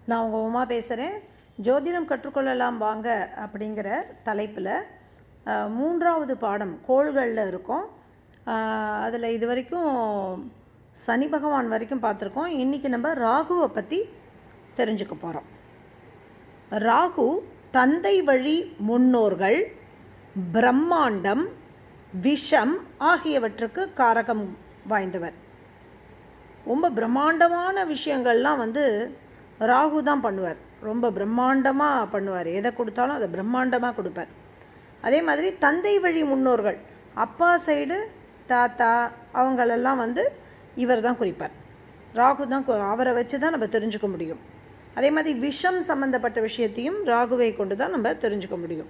நான் உங்கள் உமா பேசுகிறேன் ஜோதிடம் கற்றுக்கொள்ளலாம் வாங்க அப்படிங்கிற தலைப்பில் அஹ், மூன்றாவது பாடம் கோள்களில் இருக்கும் அதில் இது வரைக்கும் சனி பகவான் வரைக்கும் பார்த்துருக்கோம் இன்றைக்கி நம்ம ராகுவை பற்றி தெரிஞ்சுக்க போகிறோம் ராகு தந்தை வழி முன்னோர்கள் பிரம்மாண்டம் விஷம் ஆகியவற்றுக்கு காரகம் வாய்ந்தவர் ரொம்ப பிரம்மாண்டமான விஷயங்கள்லாம் வந்து ராகு தான் பண்ணுவார் ரொம்ப பிரம்மாண்டமாக பண்ணுவார் எதை கொடுத்தாலும் அதை பிரம்மாண்டமாக கொடுப்பார் அதே மாதிரி தந்தை வழி முன்னோர்கள் அப்பா சைடு தாத்தா அவங்களெல்லாம் வந்து இவர் தான் குறிப்பார் ராகு தான் கு- அவரை வச்சு தான் நம்ம தெரிஞ்சுக்க முடியும் அதே மாதிரி விஷம் சம்மந்தப்பட்ட விஷயத்தையும் ராகுவை கொண்டு தான் நம்ம தெரிஞ்சுக்க முடியும்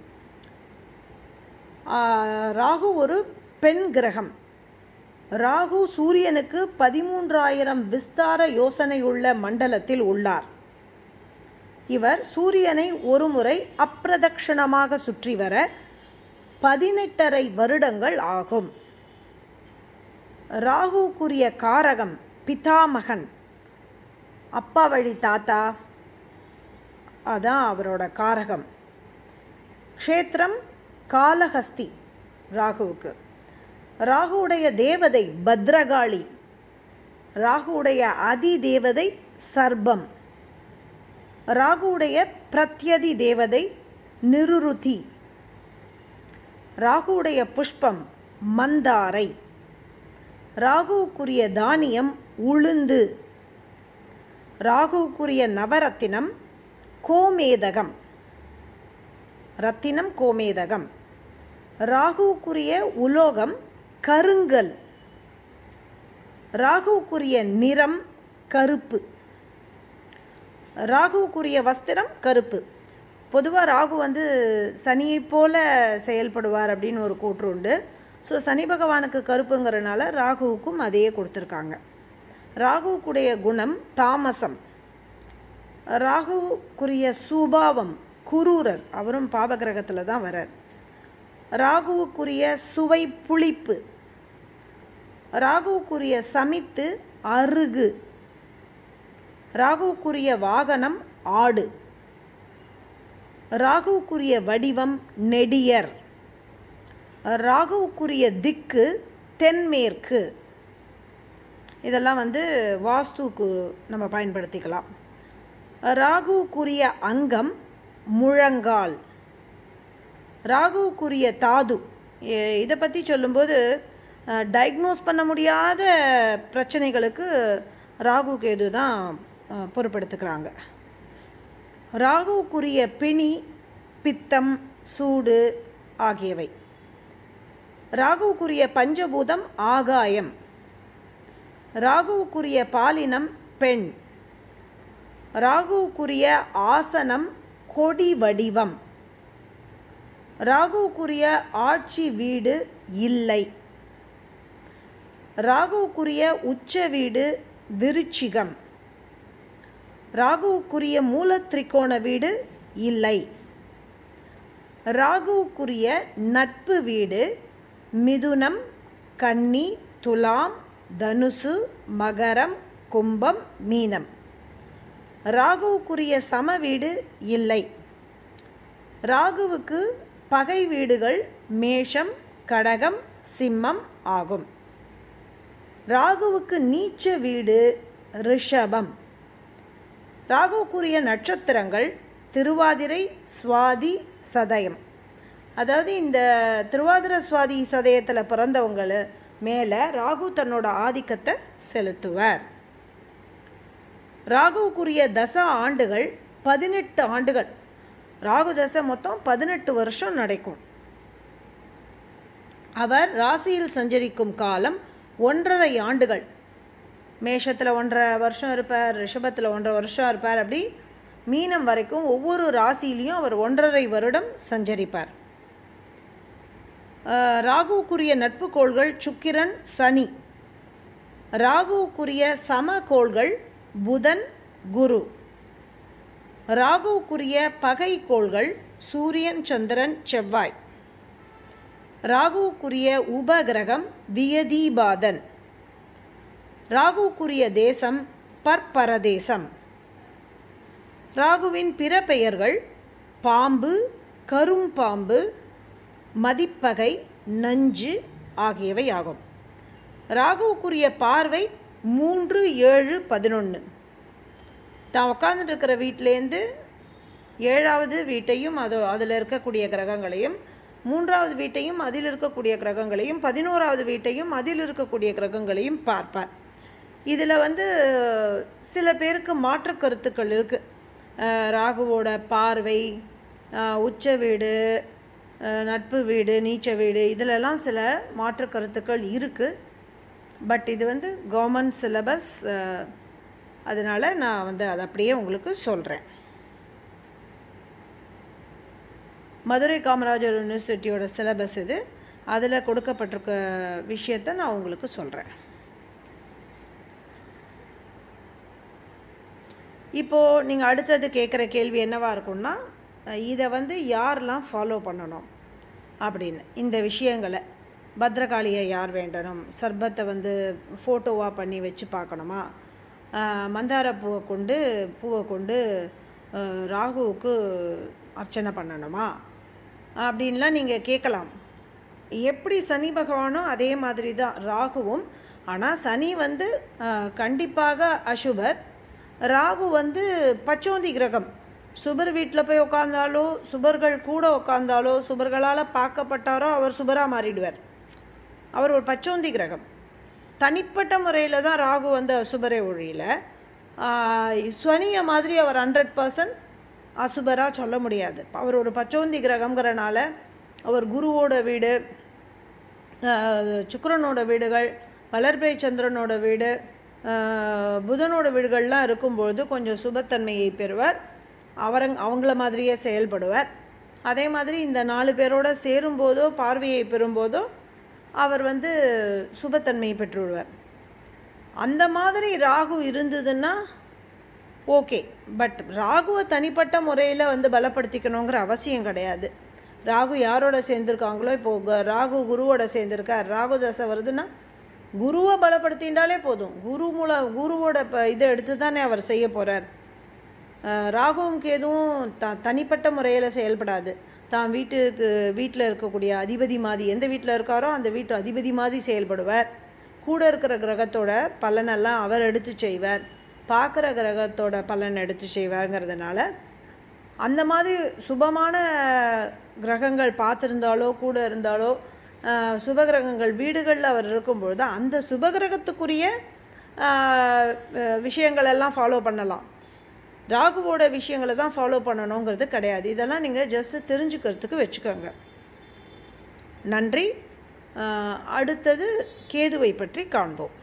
ஆஹ், ராகு ஒரு பெண் கிரகம் ராகு சூரியனுக்கு பதிமூன்றாயிரம் விஸ்தார யோசனையுள்ள மண்டலத்தில் உள்ளார் இவர் சூரியனை ஒருமுறை அப்பிரதட்சணமாக சுற்றி வர பதினெட்டரை வருடங்கள் ஆகும் ராகுக்குரிய காரகம் பிதாமகன் அப்பா வழி தாத்தா அதான் அவரோட காரகம் க்ஷேத்திரம் காலஹஸ்தி ராகுவுக்கு ராகுவுடைய தேவதை பத்ரகாளி ராகுவுடைய அதி தேவதை சர்பம் ராகுவுடைய பிரத்யதி தேவதை நிருருதி ராகுவுடைய புஷ்பம் மந்தாரை ராகுவுக்குரிய தானியம் உளுந்து ராகுவுக்குரிய நவரத்தினம் கோமேதகம் ரத்தினம் கோமேதகம் ராகுவுக்குரிய உலோகம் கருங்கல் ராகுவுக்குரிய நிறம் கருப்பு ராகுவுக்குரிய வஸ்திரம் கருப்பு பொதுவாக ராகு வந்து சனியைப் போல செயல்படுவார் அப்படின்னு ஒரு கூற்று உண்டு ஸோ சனி பகவானுக்கு கருப்புங்கிறனால ராகுவுக்கும் அதையே கொடுத்துருக்காங்க ராகுவுக்குடைய குணம் தாமசம் ராகுவுக்குரிய சுபாவம் குரூரர் அவரும் பாபகிரகத்தில் தான் வரார் ராகுவுக்குரிய சுவை புளிப்பு ராகுவுக்குரிய சமித்து அருகு ராகுவுக்குரிய வாகனம் ஆடு ராகுவுக்குரிய வடிவம் நெடியர் ராகுவுக்குரிய திக்கு தென்மேற்கு இதெல்லாம் வந்து வாஸ்துக்கு நம்ம பயன்படுத்திக்கலாம் ராகுவுக்குரிய அங்கம் முழங்கால் ராகுவுக்குரிய தாது எ- இதை பற்றி சொல்லும்போது டயக்னோஸ் பண்ண முடியாத பிரச்சனைகளுக்கு ராகு கேது தான் அஹ், பொறுப்பெடுத்துக்கிறாங்க ராகுவுக்குரிய பிணி பித்தம் சூடு ஆகியவை ராகுவுக்குரிய பஞ்சபூதம் ஆகாயம் ராகுவுக்குரிய பாலினம் பெண் ராகுவுக்குரிய ஆசனம் கொடி வடிவம் ராகுவுக்குரிய ஆட்சி வீடு இல்லை ராகுவுக்குரிய உச்ச வீடு விருச்சிகம் ராகுவுக்குரிய மூல திரிகோண வீடு இல்லை ராகுவுக்குரிய நட்பு வீடு மிதுனம் கன்னி துலாம் தனுசு மகரம் கும்பம் மீனம் ராகுவுக்குரிய சம வீடு இல்லை ராகுவுக்கு பகை வீடுகள் மேஷம் கடகம் சிம்மம் ஆகும் ராகுவுக்கு நீச்ச வீடு ரிஷபம் ராகுவுக்குரிய நட்சத்திரங்கள் திருவாதிரை சுவாதி சதயம் அதாவது இந்த திருவாதிரை சுவாதி சதயத்தில் பிறந்தவங்கள மேலே ராகு தன்னோட ஆதிக்கத்தை செலுத்துவார் ராகுவுக்குரிய தச ஆண்டுகள் பதினெட்டு ஆண்டுகள் ராகு தசை மொத்தம் பதினெட்டு வருஷம் நடக்கும் அவர் ராசியில் சஞ்சரிக்கும் காலம் ஒன்றரை ஆண்டுகள் மேஷத்தில் ஒன்றரை வருஷம் இருப்பார் ரிஷபத்தில் ஒன்றரை வருஷம் இருப்பார் அப்படி மீனம் வரைக்கும் ஒவ்வொரு ராசியிலையும் அவர் ஒன்றரை வருடம் சஞ்சரிப்பார் அஹ், ராகுவுக்குரிய நட்பு கோள்கள் சுக்கிரன் சனி ராகுவுக்குரிய சம கோள்கள் புதன் குரு ராகுவுக்குரிய பகை கோள்கள் சூரியன் சந்திரன் செவ்வாய் ராகுவுக்குரிய உபகிரகம் வியதீபாதன் ராகுவுக்குரிய தேசம் பற்பரதேசம் ராகுவின் பிற பெயர்கள் பாம்பு கரும்பாம்பு மதிப்பகை நஞ்சு ஆகியவை ஆகும் ராகுவுக்குரிய பார்வை மூன்று ஏழு பதினொன்று தான் உட்காந்துட்டு இருக்கிற வீட்டிலேருந்து ஏழாவது வீட்டையும் அது அதில் இருக்கக்கூடிய கிரகங்களையும் மூன்றாவது வீட்டையும் அதில் இருக்கக்கூடிய கிரகங்களையும் பதினோராவது வீட்டையும் அதில் இருக்கக்கூடிய கிரகங்களையும் பார்ப்பார் இதில் வந்து சில பேருக்கு மாற்று கருத்துக்கள் இருக்குது ராகுவோட பார்வை அஹ், உச்ச வீடு அஹ், நட்பு வீடு நீச்ச வீடு இதிலெல்லாம் சில மாற்று கருத்துக்கள் இருக்குது பட் இது வந்து கவர்மெண்ட் சிலபஸ் அதனால் நான் வந்து அதை அப்படியே உங்களுக்கு சொல்கிறேன் மதுரை காமராஜர் யூனிவர்சிட்டியோட சிலபஸ் இது அதில் கொடுக்கப்பட்டிருக்க விஷயத்தை நான் உங்களுக்கு சொல்கிறேன் இப்போது நீங்கள் அடுத்தது கேட்குற கேள்வி என்னவாக இருக்கும்னா அஹ் இதை வந்து யாரெல்லாம் ஃபாலோ பண்ணணும் அப்படின்னு இந்த விஷயங்களை பத்ரகாளியை யார் வேண்டணும் சர்பத்தை வந்து ஃபோட்டோவாக பண்ணி வச்சு பார்க்கணுமா அஹ் மந்தார பூவை கொண்டு பூவை கொண்டு அஹ் ராகுவுக்கு அர்ச்சனை பண்ணணுமா அப்படின்லாம் நீங்கள் கேட்கலாம் எப்படி சனி பகவானும் அதே மாதிரி தான் ராகுவும் ஆனால் சனி வந்து அஹ், கண்டிப்பாக அசுபர் ராகு வந்து பச்சோந்தி கிரகம் சுபர் வீட்டில் போய் உட்காந்தாலோ சுபர்கள் கூட உட்காந்தாலோ சுபர்களால் பார்க்கப்பட்டாரோ அவர் சுபராக மாறிடுவார் அவர் ஒரு பச்சோந்தி கிரகம் தனிப்பட்ட முறையில் தான் ராகு வந்து அசுபரை ஒழியில் ஸ்வனிய மாதிரி அவர் ஹண்ட்ரட் பர்சன்ட் அசுபராக சொல்ல முடியாது அவர் ஒரு பச்சோந்தி கிரகங்கிறனால அவர் குருவோட வீடு ஆஹ் சுக்கிரனோட வீடுகள் வளர்பிறை சந்திரனோட வீடு ஆஹ் புதனோட வீடுகள்லாம் இருக்கும்பொழுது கொஞ்சம் சுபத்தன்மையை பெறுவார் அவரங் அவங்கள மாதிரியே செயல்படுவார் அதே மாதிரி இந்த நாலு பேரோட சேரும்போதோ பார்வையை பெறும்போதோ அவர் வந்து சுபத்தன்மையை பெற்றுவிடுவார் அந்த மாதிரி ராகு இருந்ததுன்னா ஓகே பட் ராகுவை தனிப்பட்ட முறையில் வந்து பலப்படுத்திக்கணுங்கிற அவசியம் கிடையாது ராகு யாரோட சேர்ந்துருக்காங்களோ இப்போது ராகு குருவோட சேர்ந்துருக்கார் ராகு தசை வருதுன்னா குருவை பலப்படுத்தின்றாலே போதும் குரு மூல குருவோட ப இதை எடுத்து தானே அவர் செய்ய போகிறார் ராகுவும் கேதுவும் த தனிப்பட்ட முறையில் செயல்படாது தான் வீட்டுக்கு வீட்டில் இருக்கக்கூடிய அதிபதி மாதிரி எந்த வீட்டில் இருக்காரோ அந்த வீட்டு அதிபதி மாதிரி செயல்படுவார் கூட இருக்கிற கிரகத்தோட பலனெல்லாம் அவர் எடுத்து செய்வார் பார்க்குற கிரகத்தோட பலன் எடுத்து செய்வாருங்கிறதுனால அந்த மாதிரி சுபமான கிரகங்கள் பார்த்துருந்தாலோ கூட இருந்தாலோ ஆஹ், சுபகிரகங்கள் வீடுகளில் அவர் இருக்கும்பொழுது அந்த சுபகிரகத்துக்குரிய ஆஹ், அஹ், விஷயங்கள் எல்லாம் ஃபாலோ பண்ணலாம் ராகுவோட விஷயங்களை தான் ஃபாலோ பண்ணணுங்கிறது கிடையாது இதெல்லாம் நீங்கள் ஜஸ்ட்டு தெரிஞ்சுக்கிறதுக்கு வச்சுக்கோங்க நன்றி ஆஹ், அடுத்தது கேதுவை பற்றி காண்போம்